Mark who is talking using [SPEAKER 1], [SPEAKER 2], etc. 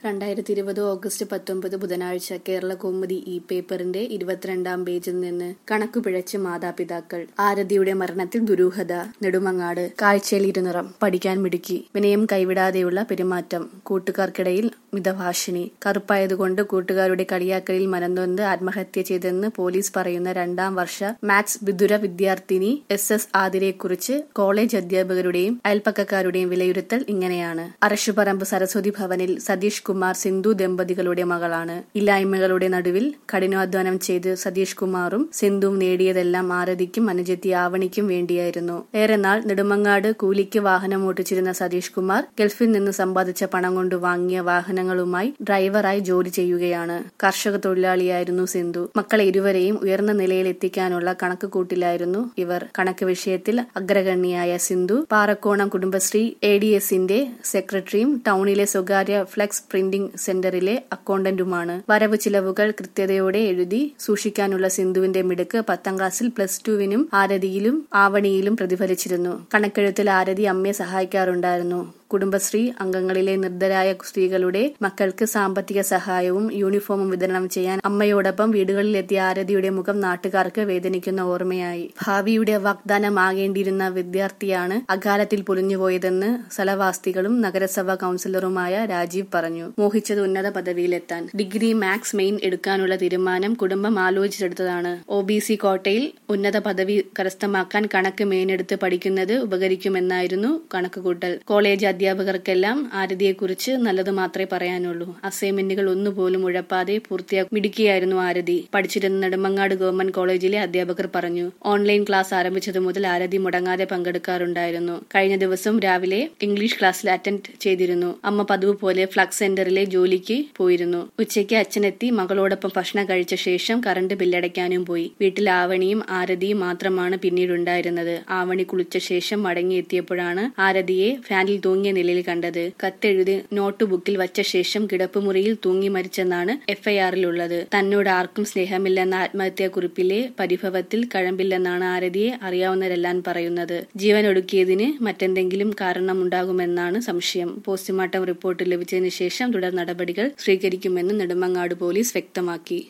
[SPEAKER 1] രണ്ടായിരത്തി ഇരുപത് ഓഗസ്റ്റ് പത്തൊമ്പത് ബുധനാഴ്ച കേരള കൗമുദി ഇ പേപ്പറിന്റെ ഇരുപത്തിരണ്ടാം പേജിൽ നിന്ന് കണക്കു പിഴച്ച് മാതാപിതാക്കൾ ആരതിയുടെ മരണത്തിൽ ദുരൂഹത നെടുമങ്ങാട് കാഴ്ചയിൽ ഇരുനിറം പഠിക്കാൻ മിടുക്കി വിനയം കൈവിടാതെയുള്ള പെരുമാറ്റം കൂട്ടുകാർക്കിടയിൽ മിതഭാഷിണി കറുപ്പായതുകൊണ്ട് കൂട്ടുകാരുടെ കളിയാക്കലിൽ മനംനൊന്ത് ആത്മഹത്യ ചെയ്തെന്ന് പോലീസ് പറയുന്ന രണ്ടാം വർഷ മാത്സ് വിദുര വിദ്യാർത്ഥിനി എസ് എസ് ആതിരെക്കുറിച്ച് കോളേജ് അധ്യാപകരുടെയും അയൽപ്പക്കക്കാരുടെയും വിലയിരുത്തൽ ഇങ്ങനെയാണ് അറശുപറമ്പ് സരസ്വതി ഭവനിൽ സതീഷ് കുമാർ സിന്ധു ദമ്പതികളുടെ മകളാണ് ഇല്ലായ്മകളുടെ നടുവിൽ കഠിനാധ്വാനം ചെയ്ത് സതീഷ് കുമാറും സിന്ധുവും നേടിയതെല്ലാം ആരതിക്കും അനുജത്തി ആവണിക്കും വേണ്ടിയായിരുന്നു ഏറെ നാൾ നെടുമങ്ങാട് കൂലിക്ക് വാഹനം ഓട്ടിച്ചിരുന്ന സതീഷ് കുമാർ ഗൾഫിൽ നിന്ന് സമ്പാദിച്ച പണം കൊണ്ട് വാങ്ങിയ വാഹനങ്ങളുമായി ഡ്രൈവറായി ജോലി ചെയ്യുകയാണ് കർഷക തൊഴിലാളിയായിരുന്നു സിന്ധു മക്കളെ ഇരുവരെയും ഉയർന്ന നിലയിൽ എത്തിക്കാനുള്ള കണക്ക് കൂട്ടിലായിരുന്നു ഇവർ കണക്ക് വിഷയത്തിൽ അഗ്രഗണ്യായ സിന്ധു പാറക്കോണം കുടുംബശ്രീ എ ഡി എസിന്റെ സെക്രട്ടറിയും ടൗണിലെ സ്വകാര്യ ഫ്ലെക്സ് പ്രിന്റിംഗ് സെന്ററിലെ അക്കൗണ്ടന്റുമാണ് വരവ് ചിലവുകൾ കൃത്യതയോടെ എഴുതി സൂക്ഷിക്കാനുള്ള സിന്ധുവിന്റെ മിടുക്ക് പത്താം ക്ലാസ്സിൽ പ്ലസ് ടുവിനും ആരതിയിലും ആവണിയിലും പ്രതിഫലിച്ചിരുന്നു കണക്കെഴുത്തിൽ ആരതി അമ്മയെ സഹായിക്കാറുണ്ടായിരുന്നു കുടുംബശ്രീ അംഗങ്ങളിലെ നിർദ്ധരായ സ്ത്രീകളുടെ മക്കൾക്ക് സാമ്പത്തിക സഹായവും യൂണിഫോമും വിതരണം ചെയ്യാൻ അമ്മയോടൊപ്പം വീടുകളിലെത്തിയ ആരതിയുടെ മുഖം നാട്ടുകാർക്ക് വേദനിക്കുന്ന ഓർമ്മയായി ഭാവിയുടെ വാഗ്ദാനമാകേണ്ടിയിരുന്ന വിദ്യാർത്ഥിയാണ് അകാലത്തിൽ പൊലിഞ്ഞുപോയതെന്ന് സ്ഥലവാസികളും നഗരസഭാ കൌൺസിലറുമായ രാജീവ് പറഞ്ഞു മോഹിച്ചത് ഉന്നത പദവിയിലെത്താൻ ഡിഗ്രി മാത്സ് മെയിൻ എടുക്കാനുള്ള തീരുമാനം കുടുംബം ആലോചിച്ചെടുത്തതാണ് ഒ ബി സി കോട്ടയിൽ ഉന്നത പദവി കരസ്ഥമാക്കാൻ കണക്ക് മെയിനെടുത്ത് പഠിക്കുന്നത് ഉപകരിക്കുമെന്നായിരുന്നു കണക്കുകൂട്ടൽ കോളേജ് അധ്യാപകർക്കെല്ലാം ആരതിയെക്കുറിച്ച് നല്ലത് മാത്രമേ പറയാനുള്ളൂ അസൈൻമെന്റുകൾ ഒന്നുപോലും ഉഴപ്പാതെ പൂർത്തിയാക്കി മിടുക്കിയായിരുന്നു ആരതി പഠിച്ചിരുന്ന നെടുമങ്ങാട് ഗവൺമെന്റ് കോളേജിലെ അധ്യാപകർ പറഞ്ഞു ഓൺലൈൻ ക്ലാസ് ആരംഭിച്ചത് മുതൽ ആരതി മുടങ്ങാതെ പങ്കെടുക്കാറുണ്ടായിരുന്നു കഴിഞ്ഞ ദിവസം രാവിലെ ഇംഗ്ലീഷ് ക്ലാസ്സിൽ അറ്റൻഡ് ചെയ്തിരുന്നു അമ്മ പതിവ് പോലെ ഫ്ലക്സ് സെന്ററിലെ ജോലിക്ക് പോയിരുന്നു ഉച്ചയ്ക്ക് അച്ഛനെത്തി മകളോടൊപ്പം ഭക്ഷണം കഴിച്ച ശേഷം കറണ്ട് ബില്ലടയ്ക്കാനും പോയി വീട്ടിൽ ആവണിയും ആരതിയും മാത്രമാണ് പിന്നീടുണ്ടായിരുന്നത് ആവണി കുളിച്ച ശേഷം മടങ്ങിയെത്തിയപ്പോഴാണ് ആരതിയെ ഫാനിൽ തൂങ്ങിയ നിലയിൽ കണ്ടത് കത്തെഴുതി നോട്ട് ബുക്കിൽ വച്ച ശേഷം കിടപ്പുമുറിയിൽ തൂങ്ങി മരിച്ചെന്നാണ് എഫ്ഐആറിലുള്ളത് തന്നോട് ആർക്കും സ്നേഹമില്ലെന്ന ആത്മഹത്യാക്കുറിപ്പിലെ പരിഭവത്തിൽ കഴമ്പില്ലെന്നാണ് ആരതിയെ അറിയാവുന്നവരെല്ലാം പറയുന്നത് ജീവൻ ഒടുക്കിയതിന് മറ്റെന്തെങ്കിലും കാരണമുണ്ടാകുമെന്നാണ് സംശയം പോസ്റ്റ്മോർട്ടം റിപ്പോർട്ട് ലഭിച്ചതിന് ശേഷം തുടർ നടപടികൾ സ്വീകരിക്കുമെന്ന് നെടുമങ്ങാട് പോലീസ് വ്യക്തമാക്കി